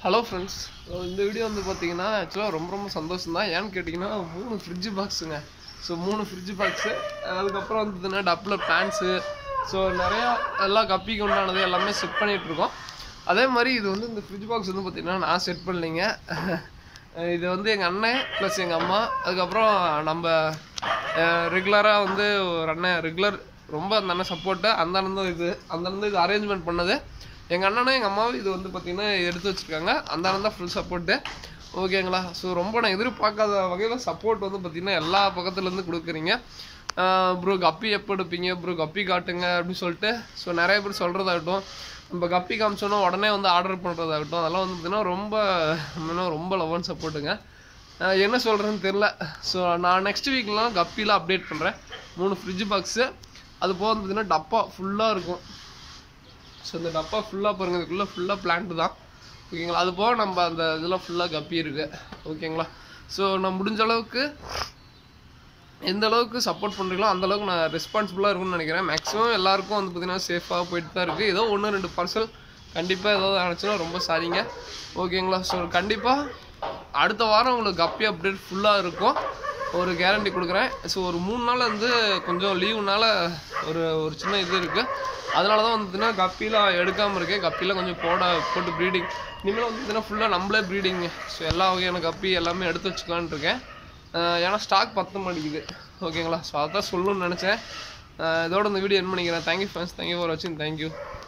hello friends இந்த video வந்து பார்த்தீங்கன்னா ஆக்சுவலாக ரொம்ப ரொம்ப சந்தோஷம் தான் ஏன்னு கேட்டிங்கன்னா மூணு ஃப்ரிட்ஜ் பாக்ஸுங்க ஸோ மூணு ஃப்ரிட்ஜ் பாக்ஸு அதுக்கப்புறம் வந்ததுன்னா டப்பில் பேண்ட்ஸு ஸோ நிறையா எல்லா கப்பிக்கு உண்டானது எல்லாமே செட் பண்ணிகிட்டு இருக்கோம் அதே மாதிரி இது வந்து இந்த ஃப்ரிட்ஜ் பாக்ஸ் வந்து பார்த்தீங்கன்னா நான் செட் பண்ணலைங்க இது வந்து எங்கள் அண்ணன் ப்ளஸ் எங்கள் அம்மா அதுக்கப்புறம் நம்ம ரெகுலராக வந்து ஒரு அண்ணன் ரெகுலர் ரொம்ப அந்த அண்ணன் சப்போர்ட்டு அந்த அண்ணன் தான் இது அந்த அண்ணன் தான் இது அரேஞ்ச்மெண்ட் பண்ணது எங்கள் அண்ணனும் எங்கள் அம்மாவும் இது வந்து பார்த்திங்கன்னா எடுத்து வச்சுருக்காங்க அந்த அண்ணன் தான் ஃபுல் சப்போர்ட்டு ஓகேங்களா ஸோ ரொம்ப நான் எதிர்பார்க்காத வகையில் சப்போர்ட் வந்து பார்த்திங்கன்னா எல்லா பக்கத்துலேருந்து கொடுக்குறீங்க ப்ரோ கப்பி எப்போ எடுப்பீங்க ப்ரோ கப்பி காட்டுங்க அப்படின்னு சொல்லிட்டு ஸோ நிறைய பேர் சொல்கிறதாகட்டும் நம்ம கப்பி காமிச்சோன்னா உடனே வந்து ஆர்டர் பண்ணுறதாகட்டும் அதெல்லாம் வந்து பார்த்திங்கன்னா ரொம்ப இன்னும் ரொம்ப லவ் சப்போர்ட்டுங்க அஹ் என்ன சொல்கிறேன்னு தெரில ஸோ நான் நெக்ஸ்ட் வீக்லாம் கப்பிலாம் அப்டேட் பண்ணுறேன் மூணு ஃப்ரிட்ஜ் பாக்ஸு அது போக வந்து பார்த்திங்கன்னா டப்பா ஃபுல்லாக இருக்கும் ஸோ இந்த டப்பா ஃபுல்லாக பாருங்க இதுக்குள்ளே ஃபுல்லாக பிளான்ட் தான் ஓகேங்களா அது போக நம்ம அந்த இதெல்லாம் ஃபுல்லாக கப்பி இருக்கு ஓகேங்களா ஸோ நான் முடிஞ்ச அளவுக்கு எந்த அளவுக்கு சப்போர்ட் பண்ணுறீங்களோ அந்த அளவுக்கு நான் ரெஸ்பான்சிபிளாக இருக்கும்னு நினைக்கிறேன் மேக்ஸிமம் எல்லாருக்கும் வந்து பார்த்தீங்கன்னா சேஃபாக போயிட்டு தான் இருக்குது ஏதோ ஒன்று ரெண்டு பார்சல் கண்டிப்பாக ஏதாவது ஆனிச்சுன்னா ரொம்ப சாரிங்க ஓகேங்களா ஸோ கண்டிப்பாக அடுத்த வாரம் உங்களுக்கு கப்பி அப்டேட் ஃபுல்லாக இருக்கும் ஒரு கேரண்டி கொடுக்குறேன் ஸோ ஒரு மூணு நாள் வந்து கொஞ்சம் லீவுனால ஒரு ஒரு சின்ன இது இருக்குது அதனால தான் வந்துட்டுனா கப்பிலாம் எடுக்காமல் இருக்கேன் கப்பிலாம் கொஞ்சம் போட போட்டு ப்ரீடிங் இனிமேல் வந்து பார்த்தீங்கன்னா ஃபுல்லாக நம்மளே ப்ரீடிங் ஸோ எல்லா வகையான கப்பி எல்லாமே எடுத்து வச்சுக்கலான்னு இருக்கேன் அஹ் ஏன்னா ஸ்டாக் பத்த மாட்டேங்குது ஓகேங்களா ஸோ அதான் சொல்லணும்னு நினச்சேன் அஹ் இதோட இந்த வீடியோ என் பண்ணிக்கிறேன் தேங்க்யூ ஃப்ரெண்ட்ஸ் தேங்க்யூ ஃபார் வாட்சிங் தேங்க்யூ